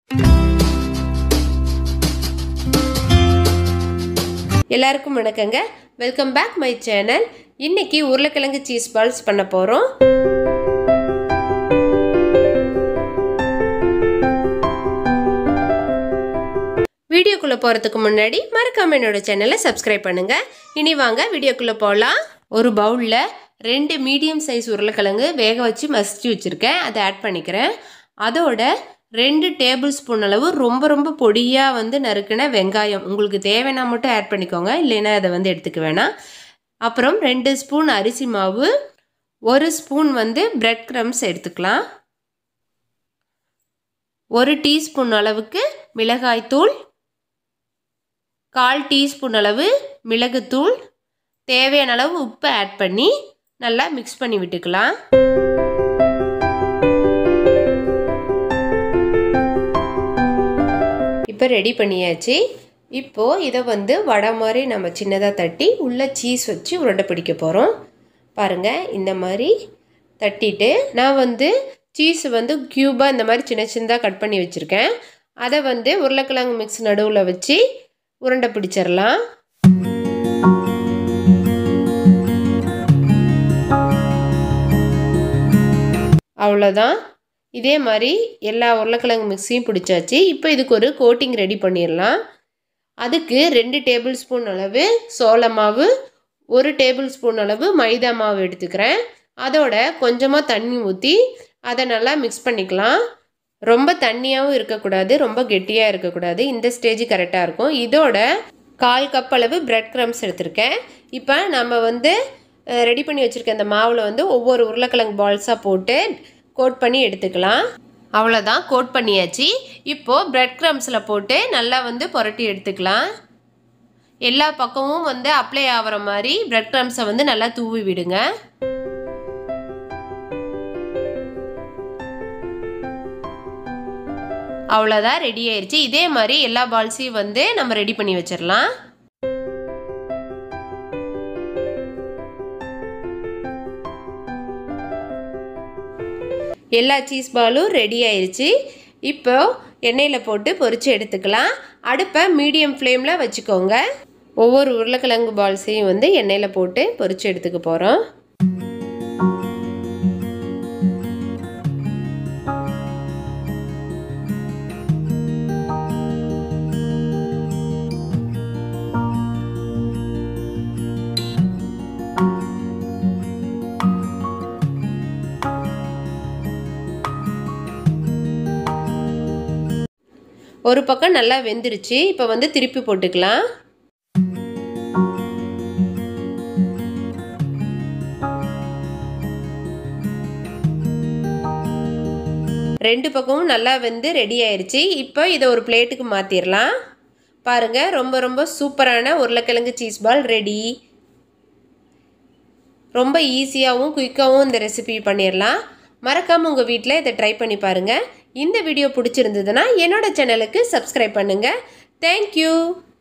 எல்லாருக்கும் வணக்கங்க welcome back my channel இன்னைக்கு உருளைக்கிழங்கு சீஸ் பால்ஸ் பண்ண போகிறோம் வீடியோக்குள்ளே போகிறதுக்கு முன்னாடி மறக்காம என்னோட சேனலை சப்ஸ்கிரைப் பண்ணுங்க இனி வாங்க வீடியோக்குள்ளே போகலாம் ஒரு பவுலில் ரெண்டு மீடியம் சைஸ் உருளைக்கிழங்கு வேக வச்சு மசிச்சு வச்சுருக்கேன் அதை ஆட் பண்ணிக்கிறேன் அதோட ரெண்டு டேபிள் ஸ்பூன் அளவு ரொம்ப ரொம்ப பொடியாக வந்து நறுக்கின வெங்காயம் உங்களுக்கு தேவைன்னா மட்டும் ஆட் பண்ணிக்கோங்க இல்லைன்னா அதை வந்து எடுத்துக்க வேணாம் அப்புறம் ரெண்டு ஸ்பூன் அரிசி மாவு ஒரு ஸ்பூன் வந்து பிரெட் க்ரம்ஸ் எடுத்துக்கலாம் ஒரு டீஸ்பூன் அளவுக்கு மிளகாய்த்தூள் கால் டீஸ்பூன் அளவு மிளகுத்தூள் தேவையான அளவு உப்பு ஆட் பண்ணி நல்லா மிக்ஸ் பண்ணி விட்டுக்கலாம் இப்போ ரெடி பண்ணியாச்சு இப்போது இதை வந்து வடை மாதிரி நம்ம சின்னதாக தட்டி உள்ளே சீஸ் வச்சு உருண்டை பிடிக்க போகிறோம் பாருங்கள் இந்த மாதிரி தட்டிட்டு நான் வந்து சீஸ் வந்து க்யூபாக இந்த மாதிரி சின்ன சின்னதாக கட் பண்ணி வச்சுருக்கேன் அதை வந்து உருளைக்கிழங்கு மிக்ஸ் நடுவில் வச்சு உருண்டை பிடிச்சிடலாம் அவ்வளோதான் இதே மாதிரி எல்லா உருளைக்கிழங்கு மிக்ஸையும் பிடிச்சாச்சு இப்போ இதுக்கு ஒரு கோட்டிங் ரெடி பண்ணிடலாம் அதுக்கு ரெண்டு டேபிள் ஸ்பூன் அளவு சோள மாவு ஒரு டேபிள் ஸ்பூன் அளவு மைதா மாவு எடுத்துக்கிறேன் அதோட கொஞ்சமாக தண்ணி ஊற்றி அதை நல்லா மிக்ஸ் பண்ணிக்கலாம் ரொம்ப தண்ணியாகவும் இருக்கக்கூடாது ரொம்ப கெட்டியாக இருக்கக்கூடாது இந்த ஸ்டேஜ் கரெக்டாக இருக்கும் இதோட கால் கப் அளவு பிரெட் க்ரம்ஸ் எடுத்திருக்கேன் இப்போ நம்ம வந்து ரெடி பண்ணி வச்சுருக்க இந்த மாவில் வந்து ஒவ்வொரு உருளைக்கிழங்கு பால்ஸாக போட்டு கோட் பண்ணி எடுத்துக்கலாம் அவ்வளோதான் கோட் பண்ணியாச்சு இப்போது பிரெட் க்ரம்ஸில் போட்டு நல்லா வந்து புரட்டி எடுத்துக்கலாம் எல்லா பக்கமும் வந்து அப்ளை ஆகிற மாதிரி பிரெட் க்ரம்ஸை வந்து நல்லா தூவி விடுங்க அவ்வளோதான் ரெடி ஆயிடுச்சு இதே மாதிரி எல்லா பால்ஸையும் வந்து நம்ம ரெடி பண்ணி வச்சிடலாம் எல்லா சீஸ் பாலும் ரெடி ஆயிடுச்சு இப்போ எண்ணெயில் போட்டு பொரித்து எடுத்துக்கலாம் அடுப்பை மீடியம் ஃப்ளேமில் வச்சுக்கோங்க ஒவ்வொரு உருளைக்கிழங்கு பால்ஸையும் வந்து எண்ணெயில் போட்டு பொரித்து எடுத்துக்க போகிறோம் ஒரு பக்கம் நல்லா வெந்துருச்சு இப்போ வந்து திருப்பி போட்டுக்கலாம் ரெண்டு பக்கமும் நல்லா வெந்து ரெடி ஆயிடுச்சு இப்போ இதை ஒரு பிளேட்டுக்கு மாற்றிடலாம் பாருங்கள் ரொம்ப ரொம்ப சூப்பரான உருளைக்கிழங்கு சீஸ் பால் ரெடி ரொம்ப ஈஸியாகவும் குயிக்காகவும் இந்த ரெசிபி பண்ணிடலாம் மறக்காமல் உங்கள் வீட்டில் இதை ட்ரை பண்ணி பாருங்கள் இந்த வீடியோ பிடிச்சிருந்ததுன்னா என்னோட சேனலுக்கு சப்ஸ்கிரைப் பண்ணுங்கள் தேங்க்யூ